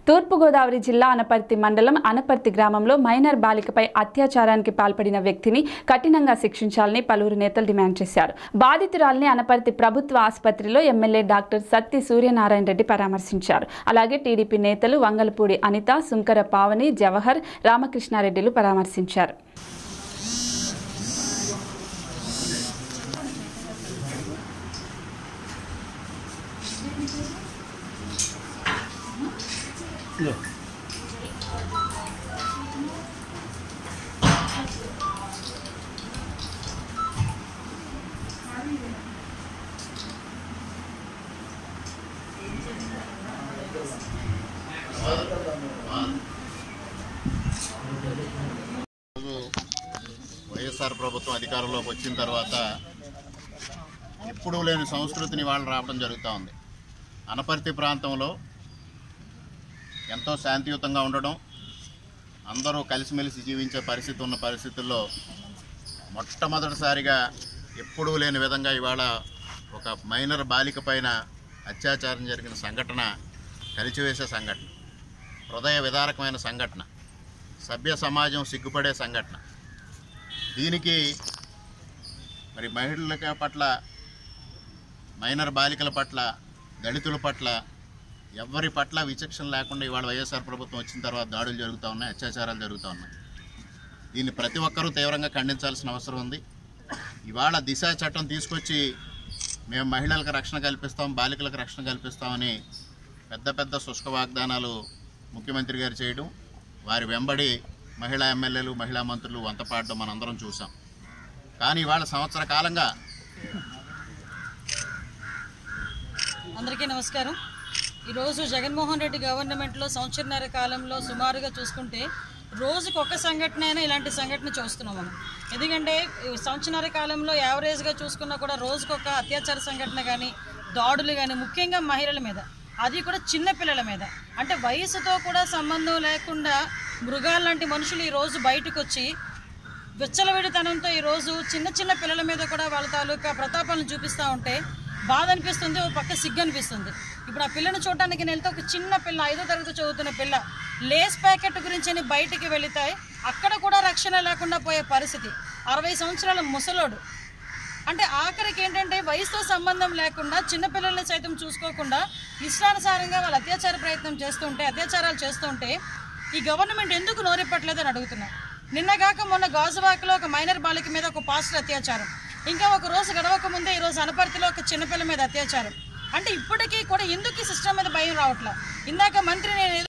తూర్పుగోదావరి జిల్లా అనపర్తి మండలం అనపర్తి గ్రామంలో మైనర్ బాలికపై అత్యాచారానికి పాల్పడిన వ్యక్తిని కఠినంగా శిక్షించాలని పలువురు నేతలు డిమాండ్ చేశారు బాధితురాల్ని అనపర్తి ప్రభుత్వ ఆసుపత్రిలో ఎమ్మెల్యే డాక్టర్ సత్తి సూర్యనారాయణ రెడ్డి పరామర్శించారు అలాగే టీడీపీ నేతలు వంగలపూడి అనిత సుంకర పావని జవహర్ రామకృష్ణారెడ్డిలు పరామర్శించారు రోజు వైఎస్ఆర్ ప్రభుత్వం అధికారంలోకి వచ్చిన తర్వాత ఎప్పుడూ లేని సంస్కృతిని వాళ్ళు రావడం జరుగుతూ ఉంది అనపర్తి ప్రాంతంలో ఎంతో శాంతియుతంగా ఉండడం అందరూ కలిసిమెలిసి జీవించే పరిస్థితి ఉన్న పరిస్థితుల్లో మొట్టమొదటిసారిగా ఎప్పుడూ లేని విధంగా ఇవాళ ఒక మైనర్ బాలిక పైన అత్యాచారం జరిగిన సంఘటన కలిచివేసే సంఘటన హృదయ విదారకమైన సంఘటన సభ్య సమాజం సిగ్గుపడే సంఘటన దీనికి మరి మహిళల పట్ల మైనర్ బాలికల పట్ల దళితుల పట్ల ఎవరి పట్ల విచక్షణ లేకుండా ఇవాళ వైఎస్ఆర్ ప్రభుత్వం వచ్చిన తర్వాత దాడులు జరుగుతూ ఉన్నాయి అత్యాచారాలు జరుగుతూ ఉన్నాయి దీన్ని ప్రతి ఒక్కరూ తీవ్రంగా ఖండించాల్సిన అవసరం ఉంది ఇవాళ దిశ చట్టం తీసుకొచ్చి మేము మహిళలకు రక్షణ కల్పిస్తాం బాలికలకు రక్షణ కల్పిస్తామని పెద్ద పెద్ద శుష్క వాగ్దానాలు ముఖ్యమంత్రి గారు చేయడం వారి వెంబడి మహిళా ఎమ్మెల్యేలు మహిళా మంత్రులు వంతపాడడం మనందరం చూసాం కానీ ఇవాళ సంవత్సర కాలంగా అందరికీ నమస్కారం ఈరోజు జగన్మోహన్ రెడ్డి గవర్నమెంట్లో సంవత్సరన్నర కాలంలో సుమారుగా చూసుకుంటే రోజుకు ఒక సంఘటన అయినా ఇలాంటి సంఘటన చూస్తున్నాం మనం ఎందుకంటే ఈ సంవత్సరన్నర కాలంలో యావరేజ్గా చూసుకున్నా కూడా రోజుకు ఒక అత్యాచార సంఘటన కానీ దాడులు కానీ ముఖ్యంగా మహిళల మీద అది కూడా చిన్న పిల్లల మీద అంటే వయసుతో కూడా సంబంధం లేకుండా మృగాలు లాంటి మనుషులు ఈ రోజు బయటకు వచ్చి విచ్చలవిడితనంతో ఈరోజు చిన్న చిన్న పిల్లల మీద కూడా వాళ్ళ తాలూకా ప్రతాపాలను చూపిస్తూ ఉంటే బాధ అనిపిస్తుంది ఓ పక్క సిగ్గు అనిపిస్తుంది ఇప్పుడు ఆ పిల్లని చూడటానికి నేను వెళ్తే ఒక చిన్న పిల్ల ఐదో తరగతి చదువుతున్న పిల్ల లేస్ ప్యాకెట్ గురించి అని బయటికి వెళితే అక్కడ కూడా రక్షణ లేకుండా పోయే పరిస్థితి అరవై సంవత్సరాల ముసలోడు అంటే ఆఖరికి ఏంటంటే వయసుతో సంబంధం లేకుండా చిన్నపిల్లల్ని సైతం చూసుకోకుండా ఇష్టానుసారంగా వాళ్ళు అత్యాచార ప్రయత్నం చేస్తుంటే అత్యాచారాలు చేస్తుంటే ఈ గవర్నమెంట్ ఎందుకు నోరెప్పట్లేదు అని అడుగుతున్నా నిన్నగాక మొన్న గాజువాకలో ఒక మైనర్ బాలిక మీద ఒక పాస్టర్ అత్యాచారం ఇంకా ఒక రోజు గడవక ముందే ఈ రోజు అనపర్తిలో ఒక చిన్నపిల్ల మీద అత్యాచారం అంటే ఇప్పటికీ కూడా ఎందుకు ఈ సిస్టమ్ మీద భయం రావట్లా ఇందాక మంత్రి నేను ఏదో